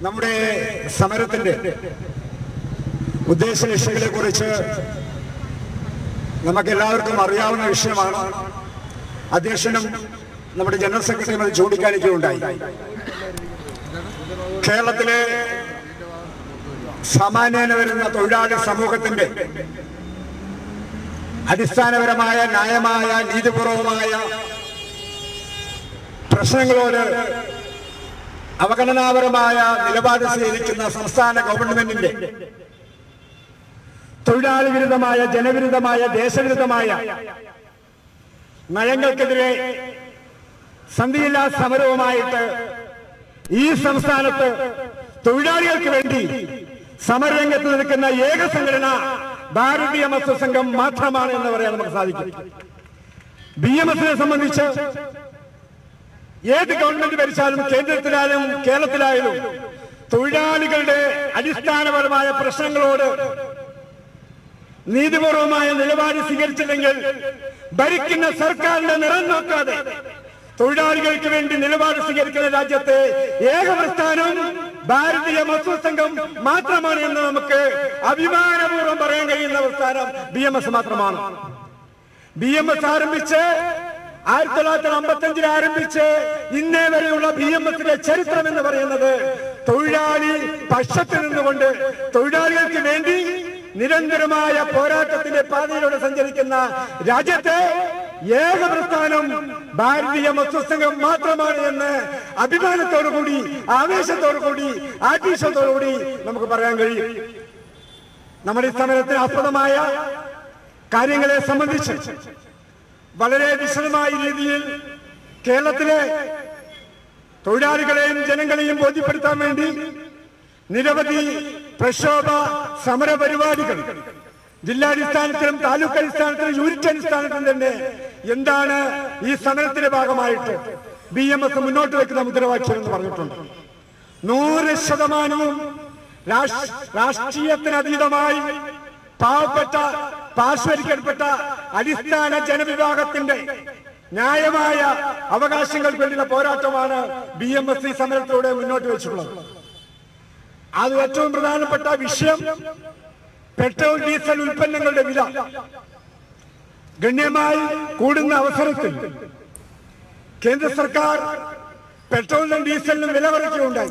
നമ്മുടെ സമരത്തിന്റെ ഉദ്ദേശ ലക്ഷ്യങ്ങളെ കുറിച്ച് നമുക്ക് എല്ലാവർക്കും അറിയാവുന്ന വിഷയമാണ് അധ്യക്ഷനും നമ്മുടെ ജനറൽ സെക്രട്ടറിയും അത് ചൂണ്ടിക്കാണിക്കുകയുണ്ടായി കേരളത്തിലെ സാമാന്യന വരുന്ന തൊഴിലാളി സമൂഹത്തിന്റെ അടിസ്ഥാനപരമായ ന്യായമായ നീതിപൂർവമായ പ്രശ്നങ്ങളോട് അവഗണനാപരമായ നിലപാട് സ്വീകരിക്കുന്ന സംസ്ഥാന ഗവൺമെന്റിന്റെ തൊഴിലാളി വിരുദ്ധമായ ജനവിരുദ്ധമായ ദേശവിരുദ്ധമായ നയങ്ങൾക്കെതിരെ സന്ധിയില്ലാ സമരവുമായിട്ട് ഈ സംസ്ഥാനത്ത് തൊഴിലാളികൾക്ക് വേണ്ടി സമരരംഗത്ത് നിൽക്കുന്ന ഏക സംഘടന ഭാരതീയ മത്സ്യ സംഘം മാത്രമാണ് എന്ന് പറയാൻ നമുക്ക് സാധിക്കും ബി എം എസിനെ സംബന്ധിച്ച് ഏത് ഗവൺമെന്റ് ഭരിച്ചാലും കേന്ദ്രത്തിലായാലും കേരളത്തിലായാലും തൊഴിലാളികളുടെ അടിസ്ഥാനപരമായ പ്രശ്നങ്ങളോട് നീതിപൂർവമായ നിലപാട് സ്വീകരിച്ചില്ലെങ്കിൽ ഭരിക്കുന്ന സർക്കാരിന്റെ നിറം നോക്കാതെ തൊഴിലാളികൾക്ക് വേണ്ടി നിലപാട് സ്വീകരിക്കുന്ന രാജ്യത്തെ ഏക പ്രസ്ഥാനം ഭാരതീയ മത്സ്യ സംഘം മാത്രമാണ് എന്ന് നമുക്ക് അഭിമാനപൂർവ്വം പറയാൻ കഴിയുന്ന പ്രസ്ഥാനം ബി എം എസ് മാത്രമാണ് ബി എം എസ് ആരംഭിച്ച് ആയിരത്തി തൊള്ളായിരത്തി അമ്പത്തി അഞ്ചിൽ ആരംഭിച്ച് ഇന്നേ വരെയുള്ള ബി എം എസിന്റെ ചരിത്രം എന്ന് പറയുന്നത് തൊഴിലാളി പക്ഷത്തിൽ നിന്നുകൊണ്ട് തൊഴിലാളികൾക്ക് വേണ്ടി നിരന്തരമായ പോരാട്ടത്തിന്റെ പാതയിലൂടെ സഞ്ചരിക്കുന്ന രാജ്യത്തെ ഏക പ്രസ്ഥാനം ഭാരതീയ മത്സ്യസംഘം മാത്രമാണ് എന്ന് അഭിമാനത്തോടു കൂടി ആവേശത്തോടു കൂടി ആത്മീശത്തോടു കൂടി നമുക്ക് പറയാൻ കഴിയും നമ്മുടെ ഈ സമരത്തിന് ആസ്പദമായ കാര്യങ്ങളെ സംബന്ധിച്ച് വളരെ വിശദമായ രീതിയിൽ കേരളത്തിലെ തൊഴിലാളികളെയും ജനങ്ങളെയും ബോധ്യപ്പെടുത്താൻ വേണ്ടി നിരവധി പ്രക്ഷോഭ സമര പരിപാടികൾ ജില്ലാടിസ്ഥാനത്തിലും താലൂക്ക് അടിസ്ഥാനത്തിലും യൂണിറ്റ് അടിസ്ഥാനത്തിലും തന്നെ എന്താണ് ഈ സമരത്തിന്റെ ഭാഗമായിട്ട് ബി എം എസ് മുന്നോട്ട് വെക്കുന്ന മുദ്രാവാക്യം എന്ന് പറഞ്ഞിട്ടുണ്ട് നൂറ് ശതമാനവും രാഷ്- രാഷ്ട്രീയത്തിനതീതമായി പാവപ്പെട്ട പാർശ്വരിക്കപ്പെട്ട അടിസ്ഥാന ജനവിഭാഗത്തിന്റെ ന്യായമായ അവകാശങ്ങൾക്ക് വേണ്ടിയുള്ള പോരാട്ടമാണ് ബി എം എസ് സി സമരത്തിലൂടെ മുന്നോട്ട് വെച്ചിട്ടുള്ളത് അത് ഏറ്റവും പ്രധാനപ്പെട്ട വിഷയം പെട്രോൾ ഡീസൽ ഉൽപ്പന്നങ്ങളുടെ വില ഗണ്യമായി കൂടുന്ന അവസരത്തിൽ കേന്ദ്ര സർക്കാർ പെട്രോളിനും ഡീസലിനും വില കുറയ്ക്കുകയുണ്ടായി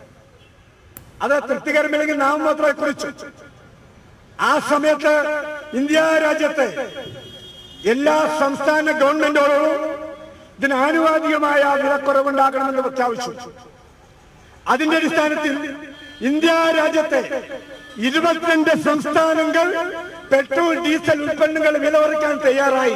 അത് തൃപ്തികരമില്ലെങ്കിൽ നാം മാത്രമേ കുറിച്ചു ആ സമയത്ത് ഇന്ത്യ രാജ്യത്തെ എല്ലാ സംസ്ഥാന ഗവൺമെന്റുകളോടും ഇതിന് ആനുപാതികമായ വിലക്കുറവുണ്ടാകണമെന്ന് പ്രഖ്യാപിച്ചു അതിന്റെ അടിസ്ഥാനത്തിൽ ഇന്ത്യ രാജ്യത്തെ ഇരുപത്തിരണ്ട് സംസ്ഥാനങ്ങൾ പെട്രോൾ ഡീസൽ ഉൽപ്പന്നങ്ങൾ വില കുറയ്ക്കാൻ തയ്യാറായി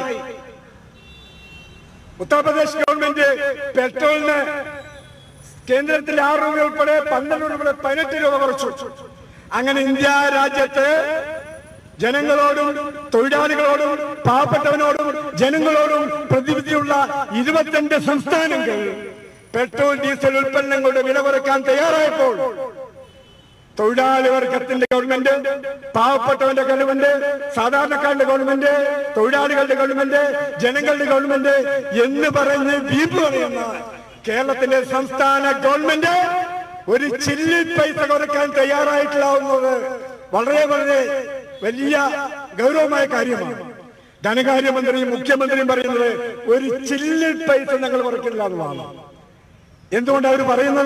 ഉത്തർപ്രദേശ് ഗവൺമെന്റ് പെട്രോളിന് കേന്ദ്രത്തിൽ ആറ് രൂപ ഉൾപ്പെടെ പന്ത്രണ്ട് രൂപ ഉൾപ്പെടെ പതിനെട്ട് രൂപ കുറച്ചു അങ്ങനെ ഇന്ത്യ രാജ്യത്ത് ജനങ്ങളോടും തൊഴിലാളികളോടും പാവപ്പെട്ടവനോടും ജനങ്ങളോടും പ്രതിനിധിയുള്ള ഇരുപത്തിരണ്ട് സംസ്ഥാനങ്ങൾ പെട്രോൾ ഡീസൽ ഉൽപ്പന്നങ്ങളുടെ വില കുറയ്ക്കാൻ തയ്യാറായപ്പോൾ തൊഴിലാളി വർഗത്തിന്റെ ഗവൺമെന്റ് പാവപ്പെട്ടവന്റെ ഗവൺമെന്റ് സാധാരണക്കാരുടെ ഗവൺമെന്റ് തൊഴിലാളികളുടെ ഗവൺമെന്റ് ജനങ്ങളുടെ ഗവൺമെന്റ് എന്ന് പറഞ്ഞ് വീമ്പ് പറയുന്ന കേരളത്തിന്റെ സംസ്ഥാന ഗവൺമെന്റ് ഒരു ചില്ലി പൈസ കുറയ്ക്കാൻ തയ്യാറായിട്ടില്ലാവുന്നത് വളരെ വളരെ വലിയ ഗൗരവമായ കാര്യമാണ് ധനകാര്യമന്ത്രിയും മുഖ്യമന്ത്രിയും പറയുന്നത് ഒരു ചില്ലി പൈസ ഞങ്ങൾ കുറയ്ക്കില്ല എന്നുള്ളതാണ് എന്തുകൊണ്ട് അവർ പറയുന്നത്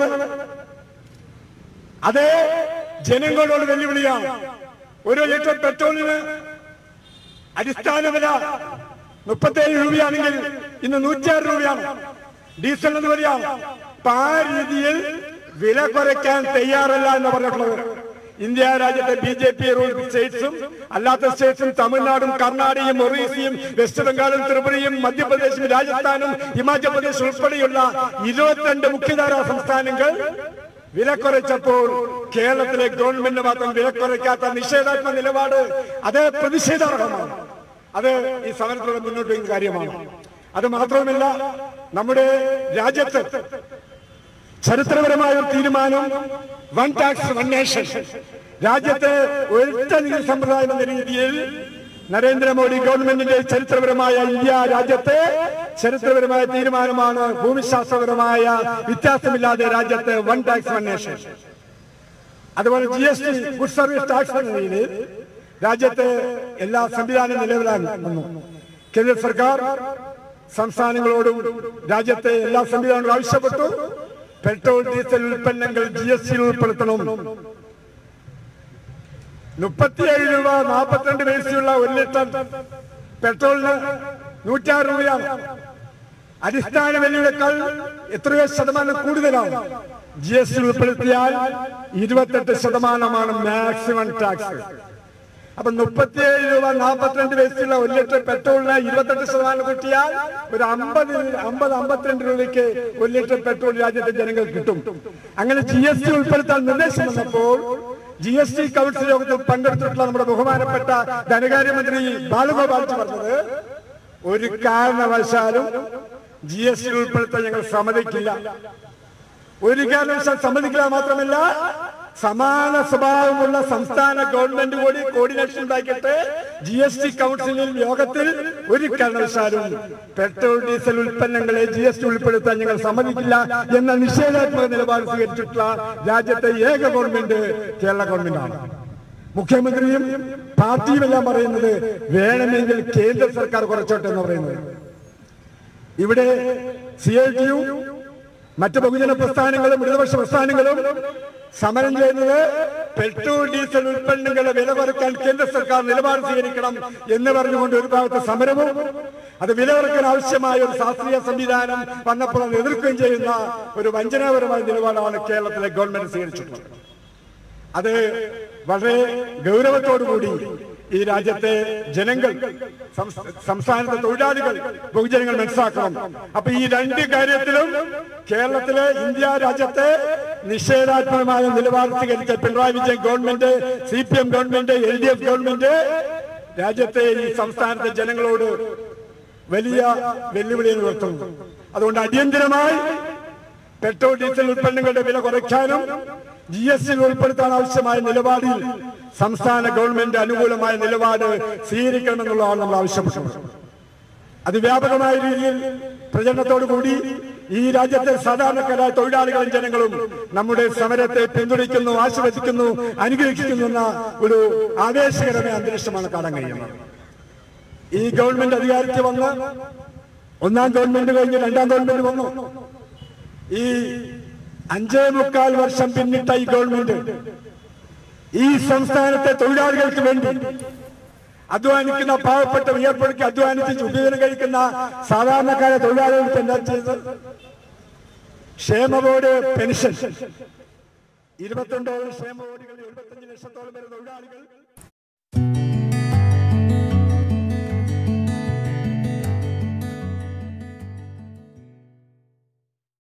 അത് ജനങ്ങളോട് വെല്ലുവിളിയാണ് ഒരു ലിറ്റർ പെട്രോളിന് അടിസ്ഥാന വില മുപ്പത്തേഴ് രൂപയാണെങ്കിൽ ഇന്ന് നൂറ്റാറ് രൂപയാണ് ഡീസൽ എന്ന് വരികയാണ് അപ്പൊ ആ രീതിയിൽ വില കുറയ്ക്കാൻ തയ്യാറല്ല എന്ന് പറഞ്ഞിട്ടുള്ളത് ഇന്ത്യ രാജ്യത്തെ ബി ജെ പി റൂൾ സ്റ്റേറ്റ്സും അല്ലാത്ത സ്റ്റേറ്റ്സും തമിഴ്നാടും കർണാടകയും ഒറീസയും വെസ്റ്റ് ബംഗാളും ത്രിപുരയും മധ്യപ്രദേശും രാജസ്ഥാനും ഹിമാചൽ പ്രദേശ് ഉൾപ്പെടെയുള്ള ഇരുപത്തിരണ്ട് മുഖ്യധാരാ സംസ്ഥാനങ്ങൾ വില കുറച്ചപ്പോൾ കേരളത്തിലെ ഗവൺമെന്റ് മാത്രം വില കുറയ്ക്കാത്ത നിഷേധാത്മക നിലപാട് അത് പ്രതിഷേധാർഹമാണ് അത് ഈ സമരത്തിലൂടെ മുന്നോട്ട് വയ്ക്കുന്ന കാര്യമാണ് അത് മാത്രവുമല്ല നമ്മുടെ രാജ്യത്ത് ചരിത്രപരമായ ഒരു തീരുമാനം വൺ ടാക്സ് വൺ നേഷൻ രാജ്യത്തെ ഒറ്റ നികുതി സമ്പ്രദായം എന്ന രീതിയിൽ നരേന്ദ്രമോദി ഗവൺമെന്റിന്റെ ചരിത്രപരമായ ഇന്ത്യ രാജ്യത്തെ ചരിത്രപരമായ തീരുമാനമാണ് ഭൂമിശാസ്ത്രപരമായ വ്യത്യാസമില്ലാതെ രാജ്യത്ത് വൺ ടാക്സ് വൺ നേഷൻ അതുപോലെ G S T good service tax എന്ന നിലയിൽ രാജ്യത്തെ എല്ലാ സംവിധാനവും നിലവിലാൻ വന്നു കേന്ദ്ര സർക്കാർ സംസ്ഥാനങ്ങളോടും രാജ്യത്തെ എല്ലാ സംവിധാനങ്ങളും ആവശ്യപ്പെട്ടു പെട്രോൾ ഡീസൽ ഉൽപ്പന്നങ്ങൾ ജി എസ് ടിയിൽ ഉൾപ്പെടുത്തണം മുപ്പത്തിയേഴ് രൂപ നാൽപ്പത്തിരണ്ട് പൈസയുള്ള ഒരു ലിറ്റർ പെട്രോളിന് നൂറ്റാറ് രൂപയാണ് അടിസ്ഥാന വിലയേക്കാൾ എത്രയോ ശതമാനം കൂടുതലാണ് ജി എസ് ടി ഉൾപ്പെടുത്തിയാൽ ഇരുപത്തെട്ട് ശതമാനമാണ് മാക്സിമം ടാക്സ് അപ്പൊ മുപ്പത്തിയേഴ് രൂപ നാൽപ്പത്തിരണ്ട് പൈസയുള്ള ഒരു ലിറ്റർ പെട്രോളിന് ഇരുപത്തെട്ട് ശതമാനം കൂട്ടിയാൽ ഒരു അമ്പത് അമ്പത് അമ്പത്തിരണ്ട് രൂപയ്ക്ക് ഒരു ലിറ്റർ പെട്രോൾ രാജ്യത്തെ ജനങ്ങൾ കിട്ടും അങ്ങനെ ജി എസ് ടി ഉൾപ്പെടുത്താൻ നിർദ്ദേശം വന്നപ്പോൾ ജി എസ് ടി കൗൺസിൽ യോഗത്തിൽ പങ്കെടുത്തിട്ടുള്ള നമ്മുടെ ബഹുമാനപ്പെട്ട ധനകാര്യമന്ത്രി ബാലഗോപാൽജി പറഞ്ഞത് ഒരു കാരണവശാലും ജി എസ് ടി ഉൾപ്പെടുത്താൻ ഞങ്ങൾ സമ്മതിക്കില്ല ഒരു കാരണവശാൽ സമ്മതിക്കില്ല മാത്രമല്ല സമാന സ്വഭാവമുള്ള സംസ്ഥാന ഗവൺമെന്റ് കൂടി കോർഡിനേഷൻ ഉണ്ടാക്കിയിട്ട് ജി എസ് ടി കൗൺസിലിൽ യോഗത്തിൽ ഒരു കാരണവശാലും പെട്രോൾ ഡീസൽ ഉൽപ്പന്നങ്ങളെ ജി എസ് ടി ഉൾപ്പെടുത്താൻ ഞങ്ങൾ സമ്മതിക്കില്ല എന്ന നിഷേധാത്മക നിലപാട് സ്വീകരിച്ചിട്ടുള്ള രാജ്യത്തെ ഏക ഗവൺമെന്റ് കേരള ഗവൺമെന്റാണ് മുഖ്യമന്ത്രിയും പാർട്ടിയും എല്ലാം പറയുന്നത് വേണമെങ്കിൽ കേന്ദ്ര സർക്കാർ കുറച്ചോട്ടെ എന്ന് പറയുന്നത് ഇവിടെ സി ഐ ടിയും മറ്റ് ബഹുജന പ്രസ്ഥാനങ്ങളും ഇടതുപക്ഷ പ്രസ്ഥാനങ്ങളും സമരം ചെയ്യുന്നത് പെട്രോൾ ഡീസൽ ഉൽപ്പന്നങ്ങളുടെ വില കുറയ്ക്കാൻ കേന്ദ്ര സർക്കാർ നിലപാട് സ്വീകരിക്കണം എന്ന് പറഞ്ഞുകൊണ്ട് ഒരു ഭാഗത്ത് സമരവും അത് വില കുറയ്ക്കാൻ ആവശ്യമായ ഒരു ശാസ്ത്രീയ സംവിധാനം വന്നപ്പോൾ അത് എതിർക്കുകയും ചെയ്യുന്ന ഒരു വഞ്ചനാപരമായ നിലപാടാണ് കേരളത്തിലെ ഗവൺമെന്റ് സ്വീകരിച്ചിട്ടുള്ളത് അത് വളരെ ഗൗരവത്തോടുകൂടി ഈ രാജ്യത്തെ ജനങ്ങൾ സംസ്ഥ- സംസ്ഥാനത്തെ തൊഴിലാളികൾ ബഹുജനങ്ങൾ മനസ്സിലാക്കണം അപ്പൊ ഈ രണ്ട് കാര്യത്തിലും കേരളത്തിലെ ഇന്ത്യ രാജ്യത്തെ നിഷേധാത്മകമായ നിലപാട് സ്വീകരിച്ച Pinarayi Vijayan government C P M government L D F government രാജ്യത്തെ ഈ സംസ്ഥാനത്തെ ജനങ്ങളോട് വലിയ വെല്ലുവിളികൾ ഉയർത്തുന്നു അതുകൊണ്ട് അടിയന്തരമായി പെട്രോൾ ഡീസൽ ഉൽപ്പന്നങ്ങളുടെ വില കുറയ്ക്കാനും ജി എസ് ടി ഉൾപ്പെടുത്താൻ ആവശ്യമായ നിലപാടിൽ സംസ്ഥാന ഗവൺമെന്റ് അനുകൂലമായ നിലപാട് സ്വീകരിക്കണമെന്നുള്ളതാണ് നമ്മൾ ആവശ്യപ്പെട്ടത് അത് വ്യാപകമായ രീതിയിൽ പ്രചരണത്തോടുകൂടി ഈ രാജ്യത്തെ സാധാരണക്കാരായ തൊഴിലാളികളും ജനങ്ങളും നമ്മുടെ സമരത്തെ പിന്തുണയ്ക്കുന്നു ആശീർവദിക്കുന്നു അനുഗ്രഹിക്കുന്നു എന്ന ഒരു ആവേശകരമായ അന്തരീക്ഷമാണ് കാണാൻ കഴിയുന്നത് ഈ ഗവൺമെന്റ് അധികാരത്തിൽ വന്ന് ഒന്നാം ഗവൺമെന്റ് കഴിഞ്ഞ് രണ്ടാം ഗവൺമെന്റ് വന്നു ഈ അഞ്ചേ മുക്കാൽ വർഷം പിന്നിട്ട ഈ ഗവൺമെന്റ് ഈ സംസ്ഥാനത്തെ തൊഴിലാളികൾക്ക് വേണ്ടി അധ്വാനിക്കുന്ന പാവപ്പെട്ട വിയർപ്പെടുക്കി അധ്വാനിച്ച് ഉപജീവനം കഴിക്കുന്ന സാധാരണക്കാരെ തൊഴിലാളികൾക്ക് എന്താ ചെയ്തത് ക്ഷേമ ബോർഡ് പെൻഷൻ ഇരുപത്തിരണ്ടോളം ക്ഷേമ ബോർഡുകൾ എഴുപത്തഞ്ച് ലക്ഷത്തോളം വരുന്ന തൊഴിലാളികൾ